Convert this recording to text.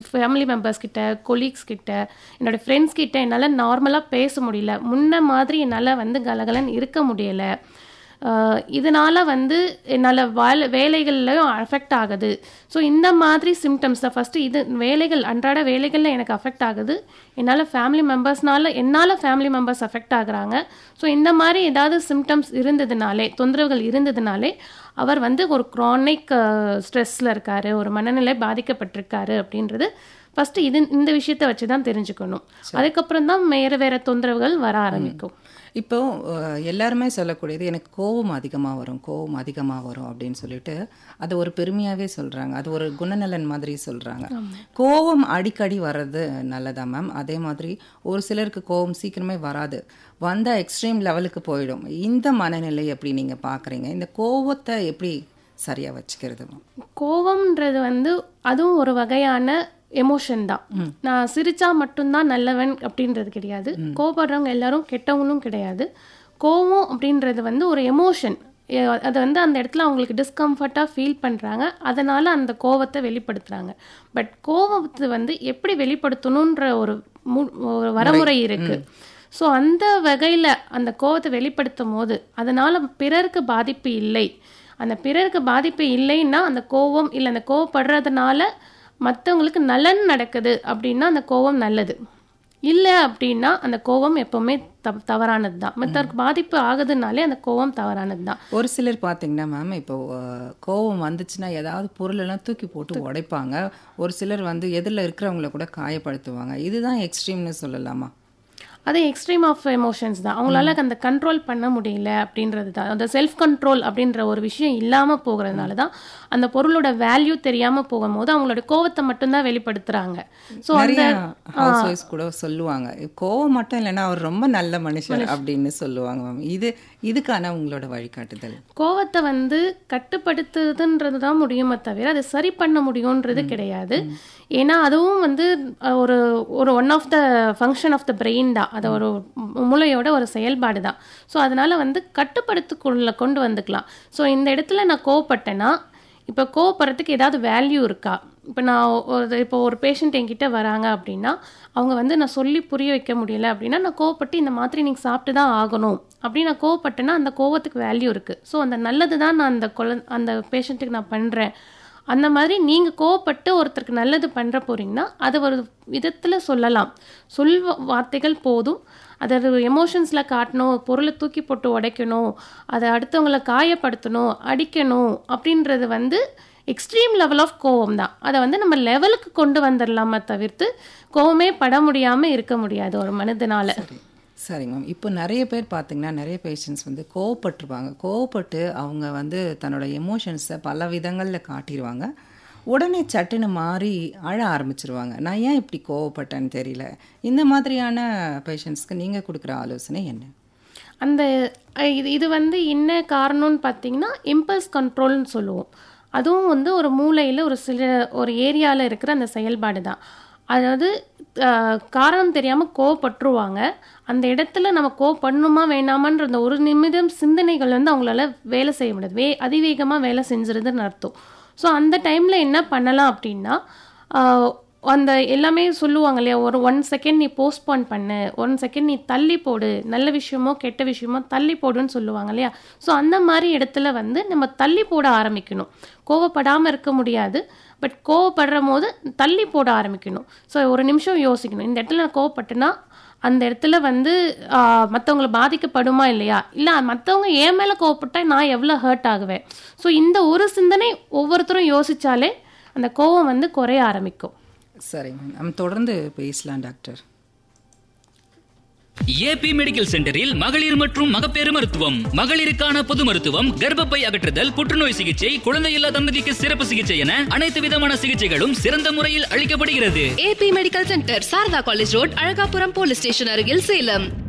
family members கிட்ட colleagues கிட்ட என்னோட ஃப்ரெண்ட்ஸ் கிட்ட என்னால் நார்மலாக பேச முடியல முன்ன மாதிரி என்னால் வந்து கலகலன்னு இருக்க முடியலை ஆஹ் இதனால வந்து என்னால் வேலை வேலைகள்லையும் அஃபெக்ட் ஆகுது ஸோ இந்த மாதிரி சிம்டம்ஸ் தான் ஃபஸ்ட்டு இது வேலைகள் அன்றாட வேலைகளில் எனக்கு அஃபெக்ட் ஆகுது என்னால் ஃபேமிலி மெம்பர்ஸ்னால என்னால் ஃபேமிலி மெம்பர்ஸ் அஃபெக்ட் ஆகுறாங்க ஸோ இந்த மாதிரி ஏதாவது சிம்டம்ஸ் இருந்ததுனாலே தொந்தரவுகள் இருந்ததுனாலே அவர் வந்து ஒரு க்ரானிக் ஸ்ட்ரெஸ்ஸில் இருக்காரு ஒரு மனநிலை பாதிக்கப்பட்டிருக்காரு அப்படின்றது ஃபஸ்ட்டு இது இந்த விஷயத்தை வச்சு தான் தெரிஞ்சுக்கணும் அதுக்கப்புறம் தான் வேறு வேறு தொந்தரவுகள் வர ஆரம்பிக்கும் இப்போ அஹ், எல்லாருமே சொல்லக்கூடியது எனக்கு கோபம் அதிகமாக வரும் கோபம் அதிகமாக வரும் அப்படின்னு சொல்லிட்டு அது ஒரு பெருமையாகவே சொல்கிறாங்க அது ஒரு குணநலன் மாதிரி சொல்கிறாங்க கோபம் அடிக்கடி வர்றது நல்லதா மேம் அதே மாதிரி ஒரு சிலருக்கு கோபம் சீக்கிரமே வராது வந்தால் எக்ஸ்ட்ரீம் லெவலுக்கு போயிடும் இந்த மனநிலை எப்படி நீங்கள் பார்க்குறீங்க இந்த கோபத்தை எப்படி சரியாக வச்சுக்கிறது மேம் கோவம்ன்றது வந்து அதுவும் ஒரு வகையான எமோஷன் தான் நான் சிரிச்சா மட்டும்தான் நல்லவன் அப்படின்றது கிடையாது கோவப்படுறவங்க எல்லாரும் கெட்டவங்களும் கிடையாது கோவம் அப்படின்றது வந்து ஒரு எமோஷன் அது வந்து அந்த இடத்துல அவங்களுக்கு டிஸ்கம்ஃபர்ட்டாக ஃபீல் பண்ணுறாங்க அதனால் அந்த கோவத்தை வெளிப்படுத்துகிறாங்க பட் கோவத்தை வந்து எப்படி வெளிப்படுத்தணுன்ற ஒரு மு- ஒரு வரமுறை இருக்குது ஸோ அந்த வகையில் அந்த கோவத்தை வெளிப்படுத்தும் போது அதனால் பிறருக்கு பாதிப்பு இல்லை அந்த பிறருக்கு பாதிப்பு இல்லைன்னா அந்த கோவம் இல்லை அந்த கோவப்படுறதுனால மற்றவங்களுக்கு நலன் நடக்குது அப்படின்னா அந்த கோவம் நல்லது இல்லை அப்படின்னா அந்த கோவம் எப்பவுமே தவ தவறானது தான் மற்றவருக்கு பாதிப்பு ஆகுதுனாலே அந்த கோவம் தவறானது தான் ஒரு சிலர் பார்த்தீங்கன்னா மேம் இப்போ அஹ், கோவம் வந்துச்சுன்னா ஏதாவது பொருளெல்லாம் தூக்கி போட்டு உடைப்பாங்க ஒரு சிலர் வந்து எதிரில் இருக்கிறவங்கள கூட காயப்படுத்துவாங்க இதுதான் எக்ஸ்ட்ரீம்னு சொல்லலாமா அது எக்ஸ்ட்ரீம் ஆஃப் எமோஷன்ஸ் தான் அவங்களால அந்த கண்ட்ரோல் பண்ண முடியல அப்படின்றது தான் அந்த செல்ஃப் கண்ட்ரோல் அப்படின்ற ஒரு விஷயம் இல்லாமல் போகிறதுனால தான் அந்த பொருளோட வேல்யூ தெரியாமல் போகும்போது அவங்களோட கோவத்தை மட்டும்தான் வெளிப்படுத்துறாங்க ஸோ அந்த நிறைய ஹவுஸ் ஒய்ஃப்ஸ் கூட சொல்லுவாங்க கோவம் மட்டும் இல்லைன்னா அவர் ரொம்ப நல்ல மனுஷன் அப்படின்னு சொல்லுவாங்க மேம் இது இதுக்கான உங்களோட வழிகாட்டுதல் கோவத்தை வந்து கட்டுப்படுத்துறதுன்றது தான் முடியுமே தவிர அதை சரி பண்ண முடியுன்றது கிடையாது ஏன்னா அதுவும் வந்து அஹ், ஒரு ஒரு one of the function of the brain தான் அது ஒரு மு- மூளையோட ஒரு செயல்பாடு தான் ஸோ அதனால வந்து கட்டுப்படுத்துக்குள்ள கொண்டு வந்துக்கலாம் ஸோ இந்த இடத்துல நான் கோவப்பட்டேன்னா இப்போ கோவப்படுறதுக்கு ஏதாவது வேல்யூ இருக்கா இப்போ நான் ஒரு இப்போ ஒரு பேஷண்ட் என்கிட்ட வராங்க அப்படின்னா அவங்க வந்து நான் சொல்லி புரிய வைக்க முடியல அப்படின்னா நான் கோவப்பட்டு இந்த மாத்திரை நீங்கள் சாப்பிட்டு தான் ஆகணும் அப்படின்னு நான் கோவப்பட்டேன்னா அந்த கோவத்துக்கு வேல்யூ இருக்குது ஸோ அந்த நல்லது தான் நான் அந்த குழ அந்த பேஷண்ட்டுக்கு நான் பண்ணுறேன் அந்த மாதிரி நீங்கள் கோவப்பட்டு ஒருத்தருக்கு நல்லது பண்ணுற போறீங்கன்னா அது ஒரு விதத்தில் சொல்லலாம் சொல் வார்த்தைகள் போதும் அதை எமோஷன்ஸில் காட்டணும் பொருளை தூக்கி போட்டு உடைக்கணும் அதை அடுத்தவங்களை காயப்படுத்தணும் அடிக்கணும் அப்படின்றது வந்து எக்ஸ்ட்ரீம் லெவல் ஆஃப் கோவம் தான் அதை வந்து நம்ம லெவலுக்கு கொண்டு வந்துடலாமே தவிர்த்து கோவமே பட முடியாமல் இருக்க முடியாது ஒரு மனிதனால சரி சரிங்க மேம் இப்போ நிறைய பேர் பார்த்தீங்கன்னா நிறைய பேஷண்ட்ஸ் வந்து கோவப்பட்டிருப்பாங்க கோவப்பட்டு அவங்க வந்து தன்னோட எமோஷன்ஸை பல விதங்களில் காட்டிடுவாங்க உடனே சட்டுன்னு மாறி அழ ஆரம்பிச்சிருவாங்க நான் ஏன் இப்படி கோவப்பட்டேன்னு தெரியல இந்த மாதிரியான பேஷண்ட்ஸ்க்கு நீங்கள் கொடுக்குற ஆலோசனை என்ன அந்த அஹ், இது இது வந்து என்ன காரணம்னு பார்த்தீங்கன்னா இம்பல்ஸ் கண்ட்ரோல்னு சொல்லுவோம் அதுவும் வந்து ஒரு மூளையில் ஒரு சில ஒரு ஏரியாவில் இருக்கிற அந்த செயல்பாடு தான் அதாவது அஹ், காரணம் தெரியாமல் கோவப்பட்டுருவாங்க அந்த இடத்துல நம்ம கோவப்படணுமா வேணாமான்ற அந்த ஒரு நிமிடம் சிந்தனைகள் வந்து அவங்களால வேலை செய்ய முடியாது வே அதிவேகமாக வேலை செஞ்சுருதுன்னு அர்த்தம் ஸோ அந்த டைமில் என்ன பண்ணலாம் அப்படின்னா ஆஹ், அந்த எல்லாமே சொல்லுவாங்க இல்லையா ஒரு ஒன் செகண்ட் நீ போஸ்ட்பான் பண்ணு ஒன் செகண்ட் நீ தள்ளி போடு நல்ல விஷயமோ கெட்ட விஷயமோ தள்ளி போடுன்னு சொல்லுவாங்க இல்லையா ஸோ அந்த மாதிரி இடத்துல வந்து நம்ம தள்ளி போட ஆரம்பிக்கணும் கோவப்படாமல் இருக்க முடியாது பட் கோவப்படுற போது தள்ளி போட ஆரம்பிக்கணும் ஸோ ஒரு நிமிஷம் யோசிக்கணும் இந்த இடத்துல நான் கோவப்பட்டேன்னா அந்த இடத்துல வந்து மற்றவங்களை பாதிக்கப்படுமா இல்லையா இல்லை மற்றவங்க என் மேலே கோவப்பட்டா நான் எவ்வளோ ஹர்ட் ஆகுவேன் ஸோ இந்த ஒரு சிந்தனை ஒவ்வொருத்தரும் யோசிச்சாலே அந்த கோவம் வந்து குறைய ஆரம்பிக்கும் சரிங்க மேம் நம்ம தொடர்ந்து பேசலாம் டாக்டர் ஏபி மெடிக்கல் சென்டரில் மகளிர் மற்றும் மகப்பேறு மருத்துவம் மகளிருக்கான பொது மருத்துவம் கர்ப்பப்பை அகற்றுதல் புற்றுநோய் சிகிச்சை குழந்தையில்லா தம்பதிக்கு சிறப்பு சிகிச்சை என அனைத்து விதமான சிகிச்சைகளும் சிறந்த முறையில் அளிக்கப்படுகிறது AB medical centre Sarada college road Alagapuram police station அருகில் சேலம்